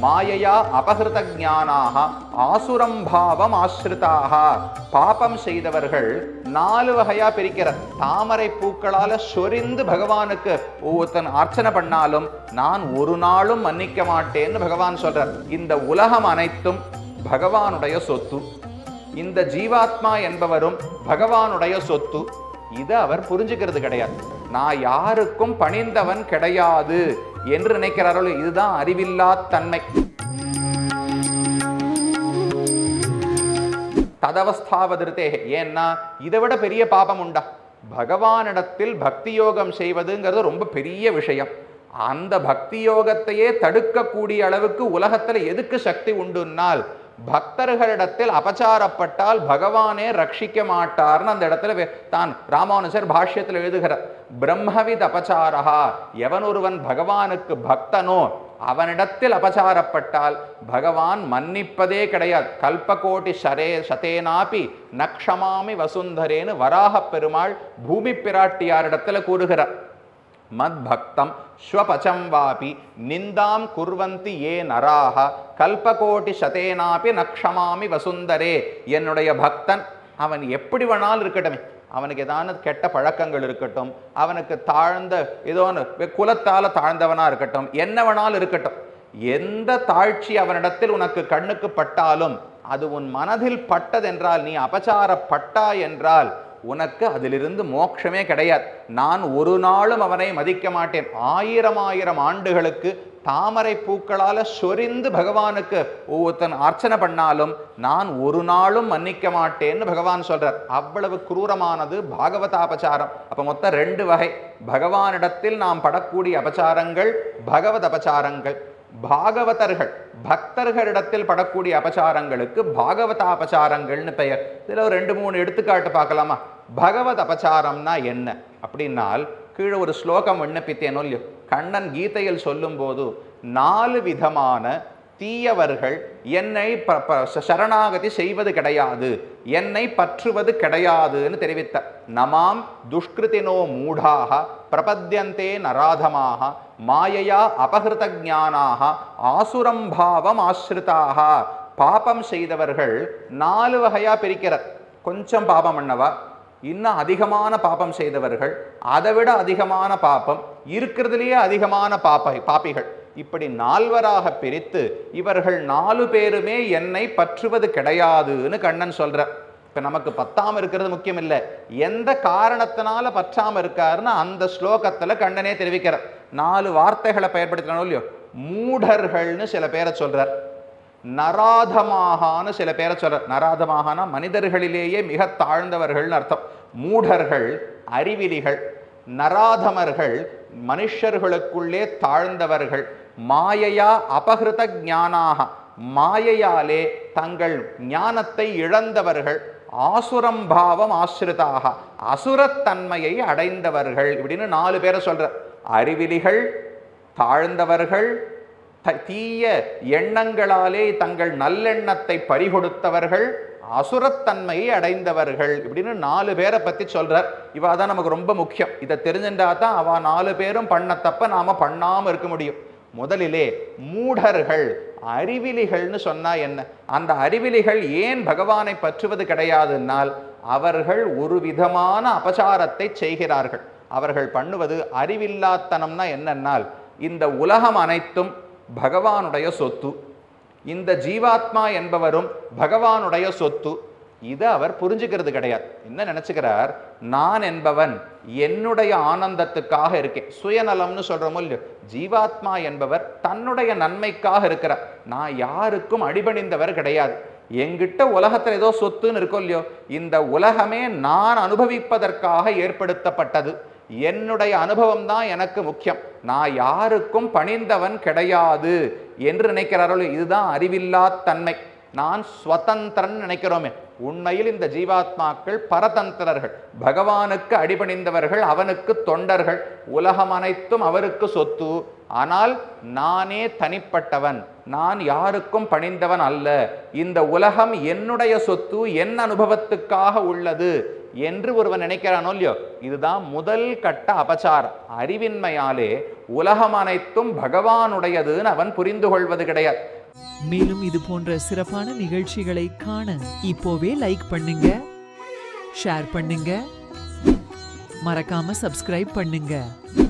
மாயையா அபகிருத ஞானாக ஆசுரம் பாவம் ஆசிரிதாக பாபம் செய்தவர்கள் நாலு வகையா பிரிக்கிற தாமரை பூக்களால சொரிந்து பகவானுக்கு ஒவ்வொருத்தன் அர்ச்சனை பண்ணாலும் நான் ஒரு நாளும் மன்னிக்க மாட்டேன்னு பகவான் சொல்றார் இந்த உலகம் அனைத்தும் பகவானுடைய சொத்து இந்த ஜீவாத்மா என்பவரும் பகவானுடைய சொத்து இதை அவர் புரிஞ்சுக்கிறது கிடையாது நான் யாருக்கும் பணிந்தவன் கிடையாது என்று நினைக்கிறார்கள் இதுதான் அறிவில்லா தன்மை ததவஸ்தாவதிருத்தே ஏன்னா இதை விட பெரிய பாபம் உண்டா பகவானிடத்தில் பக்தி யோகம் செய்வதுங்கிறது ரொம்ப பெரிய விஷயம் அந்த பக்தி யோகத்தையே தடுக்கக்கூடிய அளவுக்கு உலகத்துல எதுக்கு சக்தி உண்டுன்னால் பக்தர்களிடத்தில் அபச்சாரப்பட்டால் பகவானே ரட்சிக்க மாட்டார்னு அந்த இடத்துல வே- தான் ராமானுஜர் பாஷ்யத்தில் எழுதுகிறார் பிரம்மவித் அபச்சாரஹா எவன் ஒருவன் பகவானுக்கு பக்தனோ அவனிடத்தில் அபச்சாரப்பட்டால் பகவான் மன்னிப்பதே கிடையாது கல்பகோட்டி சரே சதேனாபி நக்ஷமாமி வசுந்தரேன்னு வராகப் பெருமாள் பூமி பிராட்டியாரிடத்துல கூறுகிறார் மத்பக்தம் ஸ்வபச்சம் வாபி நிந்தாம் குர்வந்தி ஏ நராக கல்பகோட்டி சதேனாபி நக்ஷமாமி வசுந்தரே என்னுடைய பக்தன் அவன் எப்படி வேணாலும் இருக்கட்டுமே அவனுக்கு ஏதான கெட்ட பழக்கங்கள் இருக்கட்டும் அவனுக்கு தாழ்ந்த ஏதோ ஒன்று குலத்தால தாழ்ந்தவனா இருக்கட்டும் என்ன வேணாலும் இருக்கட்டும் எந்த தாழ்ச்சி அவனிடத்தில் உனக்கு கண்ணுக்கு பட்டாலும் அது உன் மனதில் பட்டதென்றால் நீ அபச்சாரப்பட்டா என்றால் உனக்கு அதிலிருந்து மோட்சமே கிடையாது நான் ஒரு நாளும் அவனை மதிக்க மாட்டேன் ஆயிரம் ஆயிரம் ஆண்டுகளுக்கு தாமரை பூக்களால சொரிந்து பகவானுக்கு ஒவ்வொருத்தன் அர்ச்சனை பண்ணாலும் நான் ஒரு நாளும் மன்னிக்க மாட்டேன்னு பகவான் சொல்றார் அவ்வளவு கிரூரமானது பாகவதாபச்சாரம் அப்ப மொத்தம் ரெண்டு வகை பகவானிடத்தில் நாம் படக்கூடிய அபச்சாரங்கள் பகவத் அபச்சாரங்கள் பாகவதர்கள் பக்தர்களிடத்தில் படக்கூடிய அபச்சாரங்களுக்கு பாகவத அபச்சாரங்கள்னு பெயர் இதுல ஒரு ரெண்டு மூணு எடுத்துக்காட்டு பார்க்கலாமா பகவத் அபச்சாரம்னா என்ன அப்படின்னால் கீழே ஒரு ஸ்லோகம் விண்ணப்பித்தேனோ இல்லையோ கண்ணன் கீதையில் சொல்லும்போது நாலு விதமான தீயவர்கள் என்னை ப- ப- ச- சரணாகதி செய்வது கிடையாது என்னை பற்றுவது கிடையாதுன்னு தெரிவித்தார் நமாம் துஷ்கிருதினோ மூடாக பிரபத்யந்தே நராதமாக மாயையா அபகிருத ஞானாக ஆசுரம் பாவம் ஆசிரிதாக பாபம் செய்தவர்கள் நாலு வகையா பிரிக்கிறார் கொஞ்சம் பாபம் பண்ணவா இன்னும் அதிகமான பாபம் செய்தவர்கள் அதை விட அதிகமான பாபம் இருக்கிறதுலேயே அதிகமான பாப்பை பாப்பிகள் இப்படி நால்வராக பிரித்து இவர்கள் நாலு பேருமே என்னை பற்றுவது கிடையாதுன்னு கண்ணன் சொல்றார் இப்ப நமக்கு பத்தாம இருக்கிறது முக்கியம் இல்லை எந்த காரணத்தினால பற்றாம இருக்காருன்னு அந்த ஸ்லோகத்துல கண்ணனே தெரிவிக்கிறார் நாலு வார்த்தைகளை பயன்படுத்தினாலும் இல்லையோ மூடர்கள்னு சில பேரை சொல்றார் நராதமாகான்னு சில பேரை சொல்றார் நராதமாகனா மனிதர்களிலேயே மிக தாழ்ந்தவர்கள்னு அர்த்தம் மூடர்கள் அறிவிலிகள் நராதமர்கள் மனுஷர்களுக்குள்ளே தாழ்ந்தவர்கள் மாயையா அபகிருத ஞானாக மாயையாலே தங்கள் ஞானத்தை இழந்தவர்கள் ஆசுரம் பாவம் ஆசிரிதாக அசுரத்தன்மையை அடைந்தவர்கள் இப்படின்னு நாலு பேரை சொல்ற அறிவிலிகள் தாழ்ந்தவர்கள் த- தீய எண்ணங்களாலே தங்கள் நல்லெண்ணத்தை பறிகொடுத்தவர்கள் அசுரத்தன்மையை அடைந்தவர்கள் இப்படின்னு நாலு பேரை பத்தி சொல்றார் இவா தான் நமக்கு ரொம்ப முக்கியம் இதை தெரிஞ்சுட்டா தான் அவ நாலு பேரும் பண்ண தப்ப நாம பண்ணாம இருக்க முடியும் முதலிலே மூடர்கள் அறிவிலிகள்னு சொன்னா என்ன அந்த அறிவிலிகள் ஏன் பகவானை பற்றுவது கிடையாதுன்னால் அவர்கள் ஒரு விதமான அபசாரத்தை செய்கிறார்கள் அவர்கள் பண்ணுவது அறிவில்லாத்தனம்னா என்னன்னால் இந்த உலகம் அனைத்தும் பகவானுடைய சொத்து இந்த ஜீவாத்மா என்பவரும் பகவானுடைய சொத்து இதை அவர் புரிஞ்சுக்கிறது கிடையாது என்ன நினைச்சுக்கிறார் நான் என்பவன் என்னுடைய ஆனந்தத்துக்காக இருக்கேன் சுயநலம்னு சொல்றோமோ இல்லையோ ஜீவாத்மா என்பவர் தன்னுடைய நன்மைக்காக இருக்கிறார் நான் யாருக்கும் அடிபணிந்தவர் கிடையாது எங்கிட்ட உலகத்துல ஏதோ சொத்துன்னு இருக்கோ இல்லையோ இந்த உலகமே நான் அனுபவிப்பதற்காக ஏற்படுத்தப்பட்டது என்னுடைய அனுபவம் தான் எனக்கு முக்கியம் நான் யாருக்கும் பணிந்தவன் கிடையாது என்று நினைக்கிறார்களோ இதுதான் அறிவில்லா தன்மை நான் ஸ்வதந்திரன் நினைக்கிறோமே உண்மையில் இந்த ஜீவாத்மாக்கள் பரதந்திரர்கள் பகவானுக்கு அடிபணிந்தவர்கள் அவனுக்கு தொண்டர்கள் உலகம் அனைத்தும் அவருக்கு சொத்து ஆனால் நானே தனிப்பட்டவன் நான் யாருக்கும் பணிந்தவன் அல்ல இந்த உலகம் என்னுடைய சொத்து என் அனுபவத்துக்காக உள்ளது என்று ஒருவன் நினைக்கிறானோ இல்லையோ இதுதான் முதல் கட்ட அபச்சாரம் அறிவின்மையாலே உலகம் அனைத்தும் பகவானுடையதுன்னு அவன் புரிந்து கொள்வது கிடையாது மேலும் இது போன்ற சிறப்பான நிகழ்ச்சிகளை காண இப்போவே லைக் பண்ணுங்க ஷேர் பண்ணுங்க மறக்காம சப்ஸ்கிரைப் பண்ணுங்க